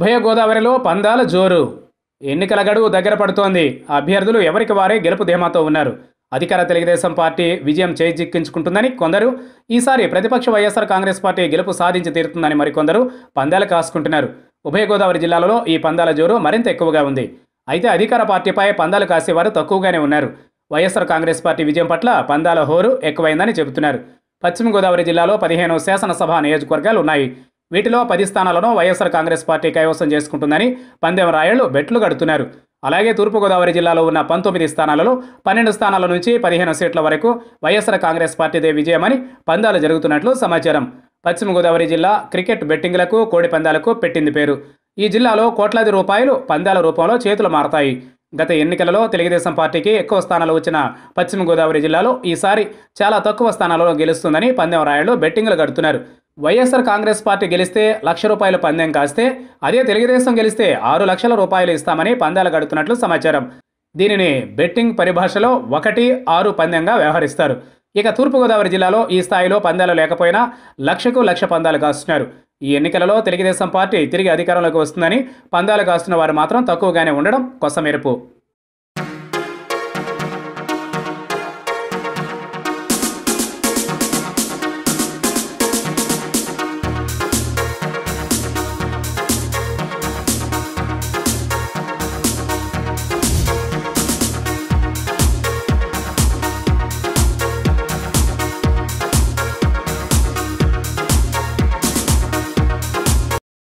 ఉభయ గోదావరిలో పందాల జోరు ఎన్నికల గడువు దగ్గర పడుతోంది అభ్యర్థులు ఎవరికి వారే గెలుపు ధీమాతో ఉన్నారు అధికార తెలుగుదేశం పార్టీ విజయం చేజిక్కించుకుంటుందని కొందరు ఈసారి ప్రతిపక్ష వైఎస్ఆర్ కాంగ్రెస్ పార్టీ గెలుపు సాధించి తీరుతుందని మరికొందరు పందాలు కాసుకుంటున్నారు ఉభయ గోదావరి జిల్లాలలో ఈ పందాల జోరు మరింత ఎక్కువగా ఉంది అయితే అధికార పార్టీపై పందాలు కాసేవారు తక్కువగానే ఉన్నారు వైఎస్ఆర్ కాంగ్రెస్ పార్టీ విజయం పట్ల పందాల హోరు ఎక్కువైందని చెబుతున్నారు పశ్చిమ గోదావరి జిల్లాలో పదిహేను శాసనసభ నియోజకవర్గాలు ఉన్నాయి వీటిలో పది స్థానాలను వైఎస్ఆర్ కాంగ్రెస్ పార్టీ కైవసం చేసుకుంటుందని పందెం రాయళ్లు బెట్లు కడుతున్నారు అలాగే తూర్పుగోదావరి జిల్లాలో ఉన్న పంతొమ్మిది స్థానాలలో పన్నెండు స్థానాల నుంచి పదిహేను సీట్ల వరకు వైఎస్ఆర్ కాంగ్రెస్ పార్టీదే విజయమని పందాలు జరుగుతున్నట్లు సమాచారం పశ్చిమ గోదావరి జిల్లా క్రికెట్ బెట్టింగ్లకు కోడి పందాలకు పెట్టింది పేరు ఈ జిల్లాలో కోట్లాది రూపాయలు పందాల రూపంలో చేతులు మారతాయి గత ఎన్నికలలో తెలుగుదేశం పార్టీకి ఎక్కువ స్థానాలు వచ్చిన పశ్చిమ గోదావరి జిల్లాలో ఈసారి చాలా తక్కువ స్థానాలలో గెలుస్తుందని పందెం రాయళ్లు బెట్టింగ్లు కడుతున్నారు వైఎస్ఆర్ కాంగ్రెస్ పార్టీ గెలిస్తే లక్ష రూపాయలు పందెం కాస్తే అదే తెలుగుదేశం గెలిస్తే ఆరు లక్షల రూపాయలు ఇస్తామని పందాలు కడుతున్నట్లు సమాచారం దీనిని బెట్టింగ్ పరిభాషలో ఒకటి ఆరు పందెంగా వ్యవహరిస్తారు ఇక తూర్పుగోదావరి జిల్లాలో ఈ స్థాయిలో పందాలు లేకపోయినా లక్షకు లక్ష పందాలు కాస్తున్నారు ఈ ఎన్నికలలో తెలుగుదేశం పార్టీ తిరిగి అధికారంలోకి వస్తుందని పందాలు కాస్తున్న వారు మాత్రం తక్కువగానే ఉండడం కొసమెరుపు